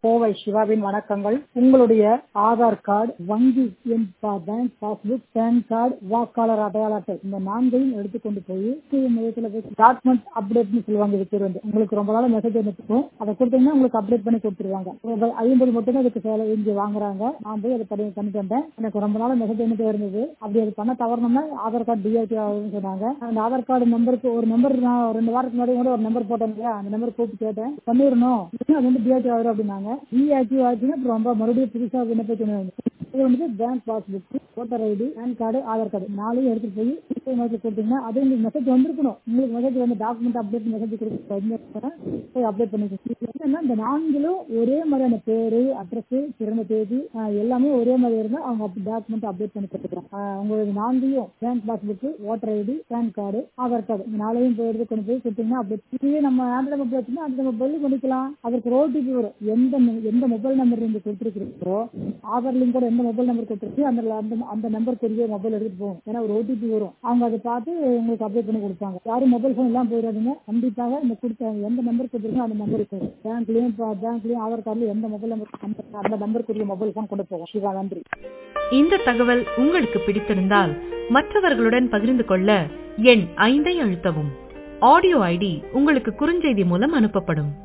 கோவை சிவாவின் வணக்கங்கள் உங்களுடைய ஆதார் கார்டு வங்கி எண் பா- பேங்க் பாஸ்புக் பேன் கார்டு வாக்காளர் அடையாள அட்டை இந்த நான்கையும் எடுத்துக்கொண்டு போய் தூய மையத்துல போய் டாக்குமெண்ட் அப்டேட்னு சொல்லுவாங்க இது பேர் வந்து உங்களுக்கு ரொம்ப நாள் மெசேஜ் அனுப்பிக்கும் அதை கொடுத்தீங்கன்னா உங்களுக்கு அப்டேட் பண்ணி கொடுத்துருவாங்க ரூபாய் ஐம்பது மட்டும் தான் இதுக்கு சேலை இங்க வாங்குறாங்க நான் போய் அதை பண்ணி பண்ணிட்டு வந்தேன் எனக்கு ரொம்ப நாள் மெசேஜ் அனுப்பி இருந்தது அப்படி அது பண்ண தவறணும்னா ஆதார் கார்டு டிஆக்டிவ் ஆகுதுன்னு சொன்னாங்க அந்த ஆதார் கார்டு நம்பருக்கு ஒரு நம்பர் நான் ரெண்டு வாரத்துக்கு முன்னாடி கூட ஒரு நம்பர் போட்டேன் இல்லையா அந்த நம்பர் கூப்பிட்டு கேட்டேன் பண்ணிடணும் இல்லைன்னா அது வந்து டிஆக்டிவ் ஆகுது அப்படின்னாங்க டிஆக்டிவ் ஆச்சுன்னா அப்புறம் ரொம்ப மறுபடியும் புதுசா விண்ணப்பிக்கணும் இது வந்து bank passbook voter ID pan card Aadhaar card நாளையும் எடுத்துட்டு போய் டிஎம் கொடுத்தீங்கன்னா அது உங்களுக்கு மெசேஜ் வந்திருக்கணும் உங்களுக்கு மெசேஜ் வந்து டாக்குமெண்ட் அப்டேட் மெசேஜ் கொடுத்து போய் அப்டேட் பண்ணிக்கணும் என்னன்னா இந்த நான்களும் ஒரே மாதிரியான பேரு அட்ரஸ் பிறந்த தேதி ஆஹ் எல்லாமே ஒரே மாதிரி இருந்தா அவங்க டாக்குமெண்ட் அப்டேட் பண்ணி கொடுத்துக்கலாம் உங்களுக்கு நான்கையும் bank passbook voter ID pan card Aadhaar card இந்த நாளையும் போய் எடுத்து கொண்டு போய் கொடுத்தீங்கன்னா அப்டேட் இதுவே நம்ம ஆண்ட்ராய்டு மொபைல் வச்சுன்னா அந்த மொபைல் பண்ணிக்கலாம் அதற்கு ஒரு ஓடிபி வரும் எந்த நு- எந்த மொபைல் நம்பர் நீங்க கொடுத்துருக்கீங்களோ ஆதார் லிங்க் கூட எந்த மொபைல் நம்பர் கொடுத்துருக்கு அந்த அந்த அந்த நம்பருக்குரிய மொபைல் எடுத்துட்டு போகும் ஏன்னா ஒரு ஓடிபி வரும் அவங்க அதை பார்த்து உங்களுக்கு அப்டேட் பண்ணி கொடுப்பாங்க யாரும் மொபைல் ஃபோன் எல்லாம் போயிடாதீங்க கண்டிப்பாக இந்த கொடுத்த எந்த நம்பர் கொடுத்துருக்கோ அந்த நம்பருக்கு பேங்க்லயும் பேங்க்லயும் ஆதார் கார்டுலயும் எந்த மொபைல் நம்பர் அந்த அந்த நம்பருக்குரிய மொபைல் ஃபோன் கொண்டு போகும் சிவா நன்றி இந்த தகவல் உங்களுக்கு பிடித்திருந்தால் மற்றவர்களுடன் பகிர்ந்து கொள்ள எண் ஐந்தை அழுத்தவும் ஆடியோ ஐடி உங்களுக்கு குறுஞ்செய்தி மூலம் அனுப்பப்படும்